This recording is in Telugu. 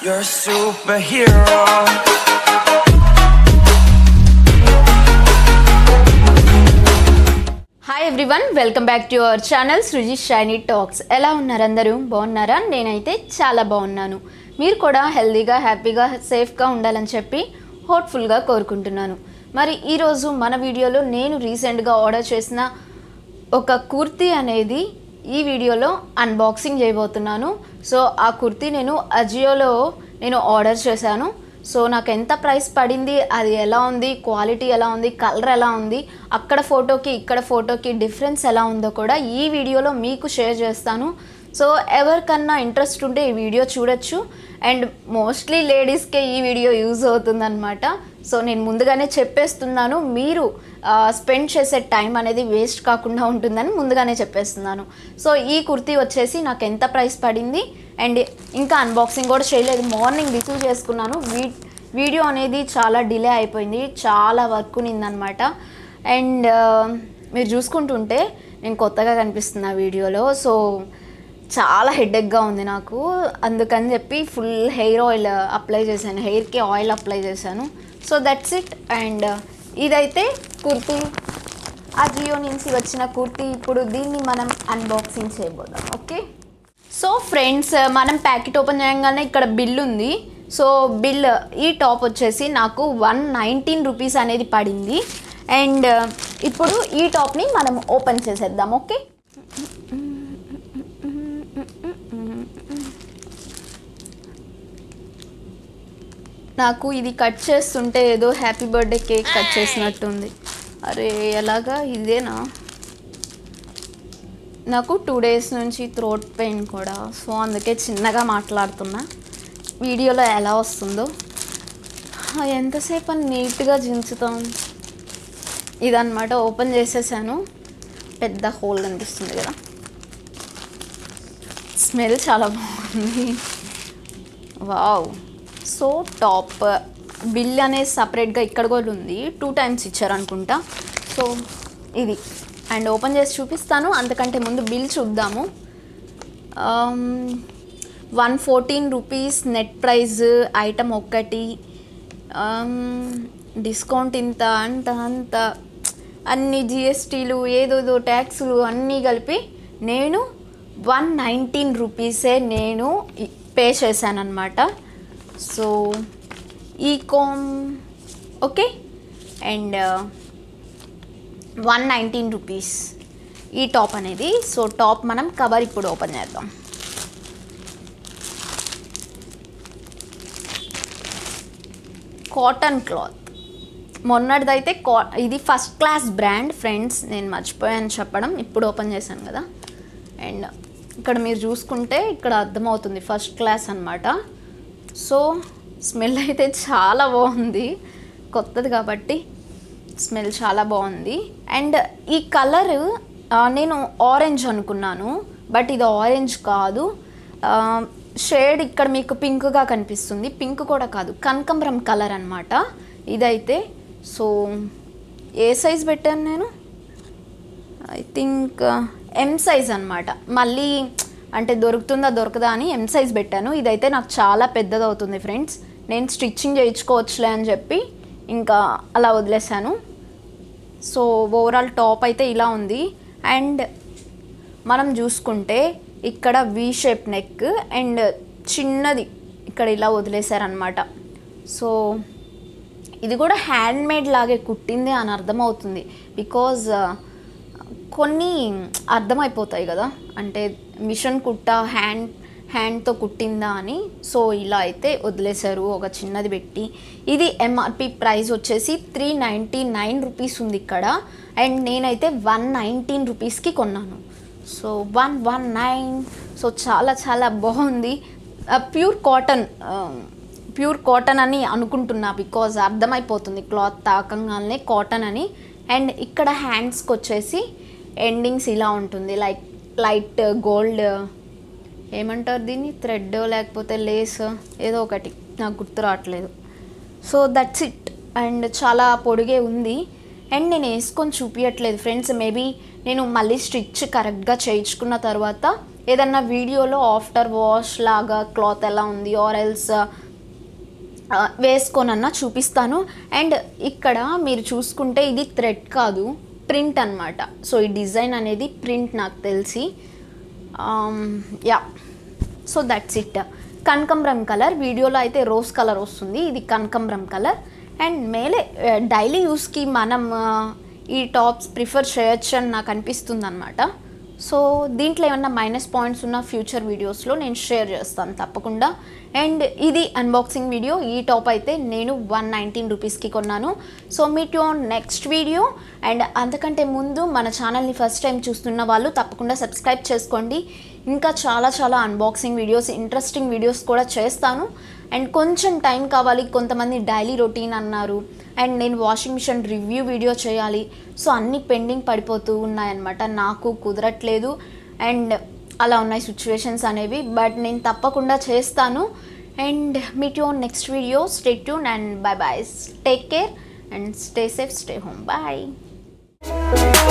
You're a superhero. Hi everyone welcome back to our channel Sruji Shiny talks ఎలా ఉన్నారు అందరూ బాగున్నారా నేనైతే చాలా బాగున్నాను మీరు కూడా హెల్తీగా హ్యాపీగా సేఫ్గా ఉండాలని చెప్పి హోప్ఫుల్గా కోరుకుంటున్నాను మరి ఈరోజు మన వీడియోలో నేను రీసెంట్గా ఆర్డర్ చేసిన ఒక కుర్తీ అనేది ఈ వీడియోలో అన్బాక్సింగ్ చేయబోతున్నాను సో ఆ కుర్తీ నేను అజియోలో నేను ఆర్డర్ చేశాను సో నాకు ఎంత ప్రైస్ పడింది అది ఎలా ఉంది క్వాలిటీ ఎలా ఉంది కలర్ ఎలా ఉంది అక్కడ ఫోటోకి ఇక్కడ ఫోటోకి డిఫరెన్స్ ఎలా ఉందో కూడా ఈ వీడియోలో మీకు షేర్ చేస్తాను సో ఎవరికన్నా ఇంట్రెస్ట్ ఉంటే ఈ వీడియో చూడొచ్చు అండ్ మోస్ట్లీ లేడీస్కే ఈ వీడియో యూజ్ అవుతుందన్నమాట సో నేను ముందుగానే చెప్పేస్తున్నాను మీరు స్పెండ్ చేసే టైం అనేది వేస్ట్ కాకుండా ఉంటుందని ముందుగానే చెప్పేస్తున్నాను సో ఈ కుర్తీ వచ్చేసి నాకు ఎంత ప్రైస్ పడింది అండ్ ఇంకా అన్బాక్సింగ్ కూడా చేయలేదు మార్నింగ్ రిసీవ్ చేసుకున్నాను వీ వీడియో అనేది చాలా డిలే అయిపోయింది చాలా వర్క్ ఉన్నిందనమాట అండ్ మీరు చూసుకుంటుంటే నేను కొత్తగా కనిపిస్తున్నా వీడియోలో సో చాలా హెడేక్గా ఉంది నాకు అందుకని చెప్పి ఫుల్ హెయిర్ ఆయిల్ అప్లై చేశాను హెయిర్కి ఆయిల్ అప్లై చేశాను సో దట్స్ ఇట్ అండ్ ఇదైతే కుర్తీ ఆ జియో నుంచి వచ్చిన కుర్తీ ఇప్పుడు దీన్ని మనం అన్బాక్సింగ్ చేయబోదాం ఓకే సో ఫ్రెండ్స్ మనం ప్యాకెట్ ఓపెన్ చేయగానే ఇక్కడ బిల్ ఉంది సో బిల్ ఈ టాప్ వచ్చేసి నాకు వన్ నైన్టీన్ రూపీస్ అనేది పడింది అండ్ ఇప్పుడు ఈ టాప్ని మనం ఓపెన్ చేసేద్దాం ఓకే నాకు ఇది కట్ చేస్తుంటే ఏదో హ్యాపీ బర్త్డే కేక్ కట్ చేసినట్టుంది అరే ఎలాగా ఇదేనా నాకు టూ డేస్ నుంచి థ్రోట్ పెయిన్ కూడా సో అందుకే చిన్నగా మాట్లాడుతున్నా వీడియోలో ఎలా వస్తుందో ఆ, ఎంతసేపు అని నీట్గా జించుతాం ఇదన్నమాట ఓపెన్ చేసేసాను పెద్ద హోల్ కనిపిస్తుంది కదా స్మెల్ చాలా బాగుంది వావ్ సో టాప్ బిల్ అనేది సపరేట్గా ఇక్కడ కూడా ఉంది టూ టైమ్స్ ఇచ్చారు అనుకుంటా సో ఇది అండ్ ఓపెన్ చేసి చూపిస్తాను అంతకంటే ముందు బిల్ చూద్దాము one fourteen rupees net price item ఒక్కటి డిస్కౌంట్ ఇంత అంత అంత అన్ని జిఎస్టీలు ఏదోదో ట్యాక్సులు అన్నీ కలిపి నేను వన్ నైన్టీన్ రూపీసే నేను పే చేశానమాట సో ఈ కామ్ okay and one nineteen rupees ఈ టాప్ అనేది సో టాప్ మనం కవర్ ఇప్పుడు ఓపెన్ చేద్దాం కాటన్ క్లాత్ మొన్నటిదైతే కా ఇది ఫస్ట్ క్లాస్ బ్రాండ్ ఫ్రెండ్స్ నేను మర్చిపోయాను చెప్పడం ఇప్పుడు ఓపెన్ చేశాను కదా అండ్ ఇక్కడ మీరు చూసుకుంటే ఇక్కడ అర్థమవుతుంది ఫస్ట్ క్లాస్ అనమాట సో స్మెల్ అయితే చాలా బాగుంది కొత్తది కాబట్టి స్మెల్ చాలా బాగుంది అండ్ ఈ కలర్ నేను ఆరెంజ్ అనుకున్నాను బట్ ఇది ఆరెంజ్ కాదు షేడ్ ఇక్కడ మీకు పింక్గా కనిపిస్తుంది పింక్ కూడా కాదు కనకంబరం కలర్ అనమాట ఇదైతే సో ఏ సైజ్ పెట్టాను నేను ఐ థింక్ ఎం సైజ్ అనమాట మళ్ళీ అంటే దొరుకుతుందా దొరకదా అని ఎం సైజ్ పెట్టాను ఇదైతే నాకు చాలా పెద్దది అవుతుంది ఫ్రెండ్స్ నేను స్టిచ్చింగ్ చేయించుకోవచ్చులే అని చెప్పి ఇంకా అలా వదిలేసాను సో ఓవరాల్ టాప్ అయితే ఇలా ఉంది అండ్ మనం చూసుకుంటే ఇక్కడ వి షేప్ నెక్ అండ్ చిన్నది ఇక్కడ ఇలా వదిలేశారనమాట సో ఇది కూడా హ్యాండ్ మేడ్ లాగే కుట్టింది అని అర్థమవుతుంది బికాజ్ కొన్ని అర్థమైపోతాయి కదా అంటే మిషన్ కుట్ట హ్యాండ్ హ్యాండ్తో కుట్టిందా అని సో ఇలా అయితే వదిలేశారు ఒక చిన్నది పెట్టి ఇది ఎంఆర్పి ప్రైస్ వచ్చేసి త్రీ నైంటీ నైన్ రూపీస్ ఉంది ఇక్కడ అండ్ నేనైతే వన్ నైన్టీన్ రూపీస్కి కొన్నాను so one one nine so చాలా చాలా బాగుంది ప్యూర్ కాటన్ ప్యూర్ కాటన్ అని అనుకుంటున్నా బికాజ్ అర్థమైపోతుంది క్లాత్ తాకంగానే కాటన్ అని అండ్ ఇక్కడ హ్యాండ్స్కి వచ్చేసి ఎండింగ్స్ ఇలా ఉంటుంది లైక్ లైట్ గోల్డ్ ఏమంటారు దీన్ని థ్రెడ్ లేకపోతే లేస్ ఏదో ఒకటి నాకు గుర్తు రావట్లేదు సో దట్స్ ఇట్ అండ్ చాలా పొడిగే ఉంది అండ్ నేను వేసుకొని చూపించట్లేదు ఫ్రెండ్స్ మేబీ నేను మళ్ళీ స్టిచ్ కరెక్ట్గా చేయించుకున్న తర్వాత ఏదన్నా వీడియోలో ఆఫ్టర్ వాష్ లాగా క్లాత్ ఎలా ఉంది ఆర్ ఎల్స్ వేసుకోనన్నా చూపిస్తాను అండ్ ఇక్కడ మీరు చూసుకుంటే ఇది థ్రెడ్ కాదు ప్రింట్ అన్నమాట సో ఈ డిజైన్ అనేది ప్రింట్ నాకు తెలిసి యా సో దట్స్ ఇట్ కనకంబరం కలర్ వీడియోలో అయితే రోజ్ కలర్ వస్తుంది ఇది కనకంబరం కలర్ అండ్ మేలే డైలీ యూస్కి మనం ఆ, ఈ టాప్స్ ప్రిఫర్ చేయొచ్చు అని నాకు అనిపిస్తుంది అనమాట సో దీంట్లో ఏమన్నా మైనస్ పాయింట్స్ ఉన్న ఫ్యూచర్ వీడియోస్లో నేను షేర్ చేస్తాను తప్పకుండా అండ్ ఇది అన్బాక్సింగ్ వీడియో ఈ టాప్ అయితే నేను వన్ నైన్టీన్ రూపీస్కి కొన్నాను so meet you next video and అంతకంటే ముందు మన ఛానల్ని ఫస్ట్ టైం చూస్తున్న వాళ్ళు తప్పకుండా సబ్స్క్రైబ్ చేసుకోండి ఇంకా చాలా చాలా అన్బాక్సింగ్ వీడియోస్ ఇంట్రెస్టింగ్ వీడియోస్ కూడా చేస్తాను అండ్ కొంచెం టైం కావాలి కొంతమంది డైలీ రొటీన్ అన్నారు అండ్ నేను వాషింగ్ మిషన్ రివ్యూ వీడియో చేయాలి సో అన్నీ పెండింగ్ పడిపోతూ ఉన్నాయన్నమాట నాకు కుదరట్లేదు అండ్ అలా ఉన్నాయి సిచ్యువేషన్స్ అనేవి బట్ నేను తప్పకుండా చేస్తాను and meet you next video stay tune and bye bye take care and stay safe stay home bye